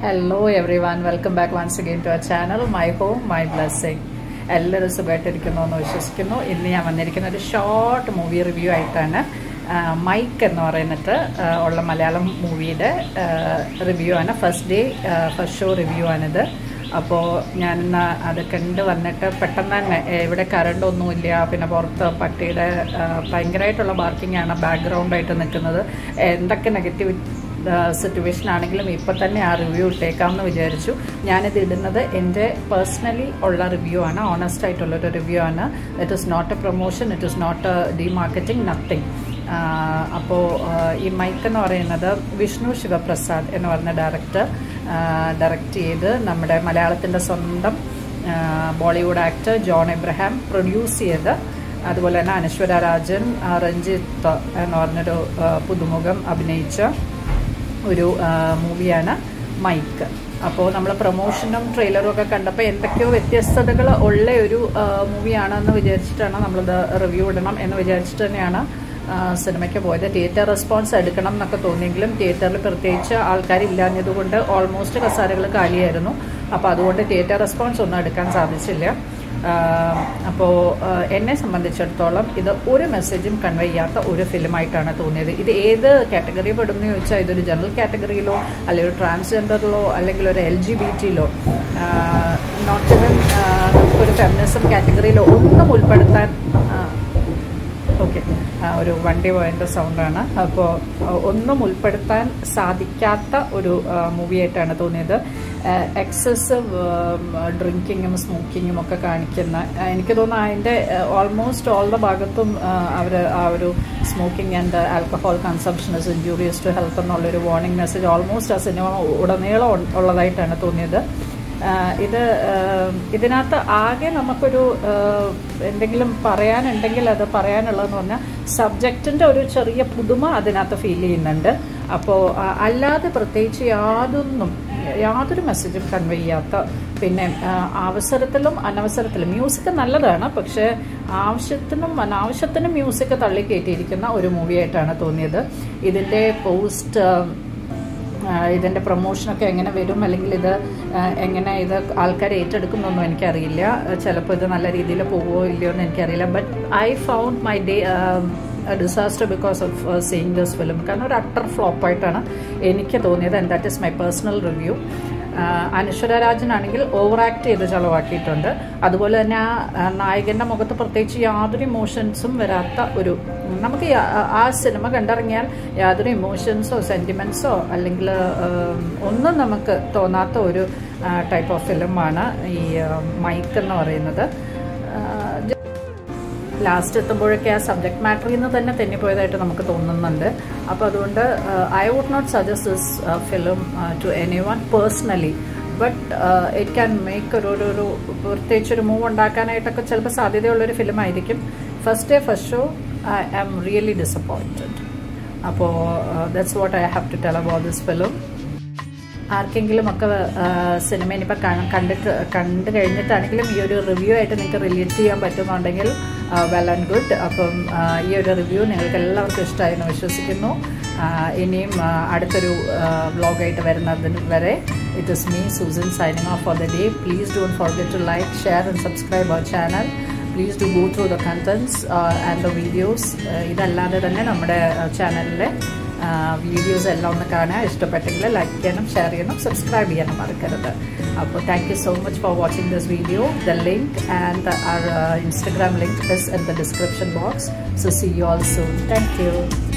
hello everyone welcome back once again to our channel my home my blessing എല്ലാവരും സുഖമായിട്ടിരിക്കുന്നു എന്ന് വിശ്വസിക്കുന്നു ഇന്ന് ഞാൻ വന്നിരിക്കുന്ന ഒരു ഷോർട്ട് മൂവി റിവ്യൂ ആയിട്ടാണ് മൈക്ക് എന്ന് പറയുന്നിട്ട് ആ, ഉള്ള മലയാളം മൂവിയുടെ റിവ്യൂ ആണ് first day first show review ആണിത് അപ്പോൾ ഞാനിന്ന് അത് കണ്ട് വന്നിട്ട് പെട്ടെന്ന് തന്നെ ഏ, ഇവിടെ കറണ്ട് ഒന്നുമില്ല പിന്നെ പുറത്ത് പട്ടിയുടെ ആ, ഭയങ്കരമായിട്ടുള്ള ബാർക്കിംഗ് ആണ് ബാക്ക്ഗ്രൗണ്ടായിട്ട് നിൽക്കുന്നത് എന്തൊക്കെ നെഗറ്റീവ് സിറ്റുവേഷൻ ആണെങ്കിലും ഇപ്പം തന്നെ ആ റിവ്യൂ ഇട്ടേക്കാമെന്ന് വിചാരിച്ചു ഞാനിത് ഇടുന്നത് എൻ്റെ പേഴ്സണലി ഉള്ള റിവ്യൂ ആണ് ഓണസ്റ്റ് ആയിട്ടുള്ളൊരു റിവ്യൂ ആണ് it is not a promotion it is not a demarketing nothing അപ്പോൾ ഈ മൈക്ക് എന്ന് പറയുന്നത് വിഷ്ണു ശിവപ്രസാദ് എന്ന് പറയുന്ന ഡയറക്ടർ ഡയറക്റ്റ് ചെയ്ത് നമ്മുടെ മലയാളത്തിൻ്റെ സ്വന്തം ആ, Bollywood actor John Abraham produce ചെയ്ത് അതുപോലെ തന്നെ അനശ്വര രാജൻ ആ, രഞ്ജിത്ത് എന്ന് പറഞ്ഞൊരു ആ, പുതുമുഖം അഭിനയിച്ച ഒരു മൂവിയാണ് മൈക്ക് അപ്പോൾ നമ്മൾ പ്രൊമോഷനും ട്രെയിലറും ഒക്കെ കണ്ടപ്പോൾ എന്തൊക്കെയോ വ്യത്യസ്തതകൾ ഉള്ള ഒരു മൂവിയാണെന്ന് വിചാരിച്ചിട്ടാണ് നമ്മളിത് റിവ്യൂ ഇടണം എന്ന് വിചാരിച്ചിട്ട് തന്നെയാണ് ആ, സിനിമയ്ക്ക് പോയത് തിയേറ്റർ റെസ്പോൺസ് എടുക്കണം എന്നൊക്കെ തോന്നിയെങ്കിലും തിയേറ്ററിൽ പ്രത്യേകിച്ച് ആൾക്കാരില്ലാഞ്ഞതുകൊണ്ട് ഓൾമോസ്റ്റ് കസാരകൾ കാലിയായിരുന്നു അപ്പോൾ അതുകൊണ്ട് തിയേറ്റർ റെസ്പോൺസ് ഒന്നും എടുക്കാൻ സാധിച്ചില്ല അപ്പോൾ എന്നെ സംബന്ധിച്ചിടത്തോളം ഇത് ഒരു മെസ്സേജും കൺവേ ചെയ്യാത്ത ഒരു ഫിലിമായിട്ടാണ് തോന്നിയത് ഇത് ഏത് കാറ്റഗറി പെടുന്നു ചോദിച്ചാൽ ഇതൊരു ജനറൽ കാറ്റഗറിയിലോ അല്ലെങ്കിൽ ഒരു ട്രാൻസ്ജെൻഡറിലോ അല്ലെങ്കിൽ ഒരു എൽ ജി ബി ടിയിലോ നോട്ട് ഇവൻ നമുക്കൊരു ഫെമിനിസം കാറ്റഗറിയിലോ ഒന്നും ഉൾപ്പെടുത്താൻ ആ, ഓക്കെ ഒരു വണ്ടി പോയതിൻ്റെ സൗണ്ടാണ് അപ്പോൾ ഒന്നും ഉൾപ്പെടുത്താൻ സാധിക്കാത്ത ഒരു മൂവിയായിട്ടാണ് തോന്നിയത് എക്സസീവ് ഡ്രിങ്കിങ്ങും സ്മോക്കിങ്ങും ഒക്കെ കാണിക്കുന്ന ആ, എനിക്ക് തോന്നുന്നു അതിൻ്റെ ഓൾമോസ്റ്റ് ഓൾ ദ ഭാഗത്തും അവർ ആ ഒരു smoking and alcohol consumption is injurious to health എന്നുള്ളൊരു വാർണിംഗ് മെസ്സേജ് ഓൾമോസ്റ്റ് ആ സിനിമ ഉടനീളം ഉ- ഉള്ളതായിട്ടാണ് തോന്നിയത് ആഹ് ഇത് ആഹ് ഇതിനകത്ത് ആകെ നമുക്കൊരു ആഹ് എന്തെങ്കിലും പറയാനുണ്ടെങ്കിൽ അത് പറയാനുള്ളതെന്ന് പറഞ്ഞാൽ സബ്ജക്റ്റിൻ്റെ ഒരു ചെറിയ പുതുമ അതിനകത്ത് ഫീൽ ചെയ്യുന്നുണ്ട് അപ്പോൾ ആഹ് അല്ലാതെ പ്രത്യേകിച്ച് യാതൊന്നും യാതൊരു മെസ്സേജും കൺവേ ചെയ്യാത്ത പിന്നെ ആഹ് അവസരത്തിലും അനവസരത്തിലും മ്യൂസിക് നല്ലതാണ് പക്ഷേ ആവശ്യത്തിനും അനാവശ്യത്തിനും മ്യൂസിക് തള്ളിക്കയറ്റിയിരിക്കുന്ന ഒരു മൂവിയായിട്ടാണ് തോന്നിയത് ഇതിൻ്റെ പോസ്റ്റ് ആ, ഇതിൻ്റെ പ്രൊമോഷനൊക്കെ എങ്ങനെ വരും അല്ലെങ്കിൽ ഇത് ആ, എങ്ങനെ ഇത് ആൾക്കാർ ഏറ്റെടുക്കുന്നൊന്നും എനിക്കറിയില്ല ചിലപ്പോൾ ഇത് നല്ല രീതിയിൽ പോവുമോ ഇല്ലയോ എന്ന് എനിക്കറിയില്ല but I found my day disaster because of seeing this film കാരണം ഒരു അട്ടർ ഫ്ലോപ്പായിട്ടാണ് എനിക്ക് തോന്നിയത് and that is my personal review Anaswara രാജനാണെങ്കിൽ ഓവർ ആക്ട് ചെയ്ത് ചെലവാക്കിയിട്ടുണ്ട് അതുപോലെ തന്നെ ആ ആ, നായകന്റെ മുഖത്ത് പ്രത്യേകിച്ച് യാതൊരു ഇമോഷൻസും വരാത്ത ഒരു നമുക്ക് യാ- ആ സിനിമ കണ്ടിറങ്ങിയാൽ യാതൊരു ഇമോഷൻസോ സെന്റിമെന്റ്സോ അല്ലെങ്കിൽ ഒന്നും നമുക്ക് തോന്നാത്ത ഒരു ടൈപ്പ് ഓഫ് ഫിലിമാണ് ഈ മൈക്ക് എന്ന് പറയുന്നത് ലാസ്റ്റ് എത്തുമ്പോഴൊക്കെ ആ സബ്ജക്ട് മാറ്ററിൽ നിന്ന് തന്നെ തെന്നിപ്പോയതായിട്ട് നമുക്ക് തോന്നുന്നുണ്ട് അപ്പോൾ അതുകൊണ്ട് I would not suggest this film to anyone personally but it can make ഒരു ഒരു ഒരു പ്രത്യേകിച്ച് ഒരു മൂവ് ഉണ്ടാക്കാനായിട്ടൊക്കെ ചിലപ്പോൾ സാധ്യതയുള്ളൊരു ഫിലിം ആയിരിക്കും first day first show I am really disappointed അപ്പോൾ that's what I have to tell about this film ആർക്കെങ്കിലും ഒക്കെ സിനിമ ഇനിയിപ്പോൾ കണ്ടിട്ട് കണ്ടു കഴിഞ്ഞിട്ടാണെങ്കിലും ഈ ഒരു റിവ്യൂ ആയിട്ട് നിങ്ങൾക്ക് റിലേറ്റ് ചെയ്യാൻ പറ്റുന്നുണ്ടെങ്കിൽ വെൽ ആൻഡ് ഗുഡ് അപ്പം ആ, ഈ ഒരു റിവ്യൂ നിങ്ങൾക്ക് എല്ലാവർക്കും ഇഷ്ടമായി എന്ന് വിശ്വസിക്കുന്നു ആ, ഇനിയും ആ, അടുത്തൊരു വ്ളോഗായിട്ട് വരുന്നതിന് വരെ it is me Susan signing off for the day please don't forget to like share and subscribe our channel please do go through the contents and the videos ഇതല്ലാതെ തന്നെ നമ്മുടെ ചാനലിലെ വീഡിയോസ് എല്ലാം ഒന്ന് കാണാൻ ഇഷ്ടപ്പെട്ടെങ്കിൽ ലൈക്ക് ചെയ്യണം ഷെയർ ചെയ്യണം സബ്സ്ക്രൈബ് ചെയ്യാനും മറക്കരുത് അപ്പോൾ thank you so much for watching this video the link and our Instagram link is in the description box so see you all soon thank U